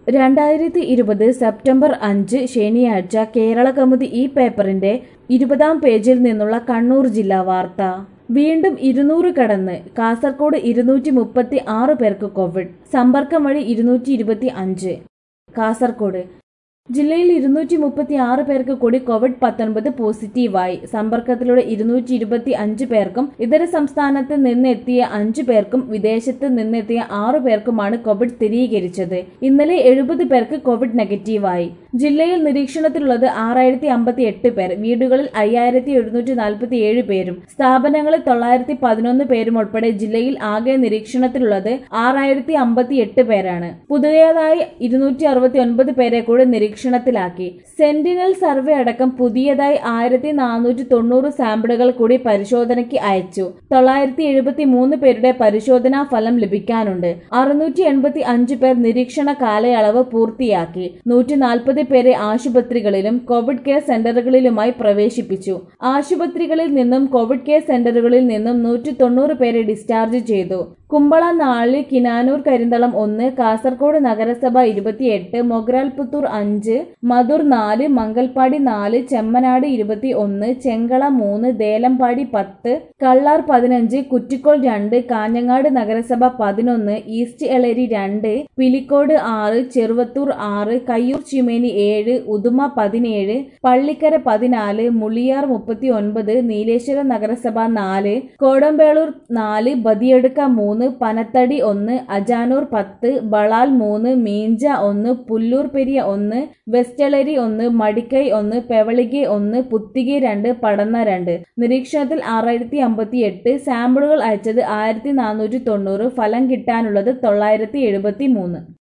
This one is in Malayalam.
രണ്ടായിരത്തി ഇരുപത് സെപ്റ്റംബർ അഞ്ച് ശനിയാഴ്ച കേരള കൗമുദി ഈ പേപ്പറിന്റെ ഇരുപതാം പേജിൽ നിന്നുള്ള കണ്ണൂർ ജില്ലാ വാർത്ത വീണ്ടും ഇരുന്നൂറ് കടന്ന് കാസർഗോഡ് ഇരുന്നൂറ്റി മുപ്പത്തി ആറ് പേർക്ക് കോവിഡ് സമ്പർക്കം വഴി ഇരുന്നൂറ്റി ഇരുപത്തി അഞ്ച് കാസർഗോഡ് ജില്ലയിൽ ഇരുന്നൂറ്റി മുപ്പത്തി ആറ് പേർക്ക് കൂടി കോവിഡ് പത്തൊൻപത് പോസിറ്റീവായി സമ്പർക്കത്തിലൂടെ ഇരുന്നൂറ്റി ഇരുപത്തി അഞ്ച് പേർക്കും ഇതര സംസ്ഥാനത്ത് നിന്നെത്തിയ അഞ്ചു പേർക്കും വിദേശത്ത് നിന്നെത്തിയ ആറു പേർക്കുമാണ് കോവിഡ് സ്ഥിരീകരിച്ചത് ഇന്നലെ എഴുപത് പേർക്ക് കോവിഡ് നെഗറ്റീവായി ജില്ലയിൽ നിരീക്ഷണത്തിലുള്ളത് ആറായിരത്തി അമ്പത്തി എട്ട് പേർ വീടുകളിൽ അയ്യായിരത്തി എഴുന്നൂറ്റി നാൽപ്പത്തി ഏഴ് പേരും സ്ഥാപനങ്ങളിൽ തൊള്ളായിരത്തി പതിനൊന്ന് പേരും ഉൾപ്പെടെ ജില്ലയിൽ ആകെ നിരീക്ഷണത്തിലുള്ളത് ആറായിരത്തി അമ്പത്തി എട്ട് പേരാണ് പുതിയതായി ഇരുന്നൂറ്റി അറുപത്തി ഒൻപത് പേരെ കൂടി നിരീക്ഷണത്തിലാക്കി സെന്റിനൽ സർവേ അടക്കം പുതിയതായി ആയിരത്തി നാനൂറ്റി തൊണ്ണൂറ് സാമ്പിളുകൾ കൂടി പരിശോധനയ്ക്ക് അയച്ചു തൊള്ളായിരത്തി എഴുപത്തി മൂന്ന് പേരുടെ പരിശോധനാ ഫലം ലഭിക്കാനുണ്ട് അറുന്നൂറ്റി എൺപത്തി അഞ്ച് പേർ നിരീക്ഷണ കാലയളവ് പൂർത്തിയാക്കി നൂറ്റി നാൽപ്പത് പേരെ ആശുപത്രികളിലും കോവിഡ് കെയർ സെന്ററുകളിലുമായി പ്രവേശിപ്പിച്ചു ആശുപത്രികളിൽ നിന്നും കോവിഡ് കെയർ സെന്ററുകളിൽ നിന്നും നൂറ്റി തൊണ്ണൂറ് പേരെ ഡിസ്ചാർജ് ചെയ്തു കുമ്പള നാല് കിനാനൂർ കരിന്തളം ഒന്ന് കാസർഗോഡ് നഗരസഭ ഇരുപത്തിയെട്ട് മൊഗ്രാൽപുത്തൂർ അഞ്ച് മധുർ നാല് മംഗൽപാടി നാല് ചെമ്മനാട് ഇരുപത്തി ഒന്ന് ചെങ്കള മൂന്ന് ദേലമ്പാടി പത്ത് കള്ളാർ പതിനഞ്ച് കുറ്റിക്കോൾ രണ്ട് കാഞ്ഞങ്ങാട് നഗരസഭ പതിനൊന്ന് ഈസ്റ്റ് എളേരി രണ്ട് പിലിക്കോട് ആറ് ചെറുവത്തൂർ ആറ് കയ്യൂർ ചിമേനി ഏഴ് ഉദുമ പതിനേഴ് പള്ളിക്കര പതിനാല് മുളിയാർ മുപ്പത്തി ഒൻപത് നീലേശ്വരം നഗരസഭ നാല് കോടമ്പേളൂർ നാല് ബദിയെടുക്ക മൂന്ന് പനത്തടി ഒന്ന് അജാനൂർ പത്ത് ബളാൽ മൂന്ന് മീഞ്ച ഒന്ന് പുല്ലൂർ പെരിയ ഒന്ന് വെസ്റ്റളരി ഒന്ന് മടിക്കൈ ഒന്ന് പെവളികെ ഒന്ന് പുത്തികെ രണ്ട് പടന്ന രണ്ട് നിരീക്ഷണത്തിൽ ആറായിരത്തി അമ്പത്തി എട്ട് സാമ്പിളുകൾ അയച്ചത് ആയിരത്തി നാനൂറ്റി തൊണ്ണൂറ് ഫലം കിട്ടാനുള്ളത് തൊള്ളായിരത്തി എഴുപത്തി മൂന്ന്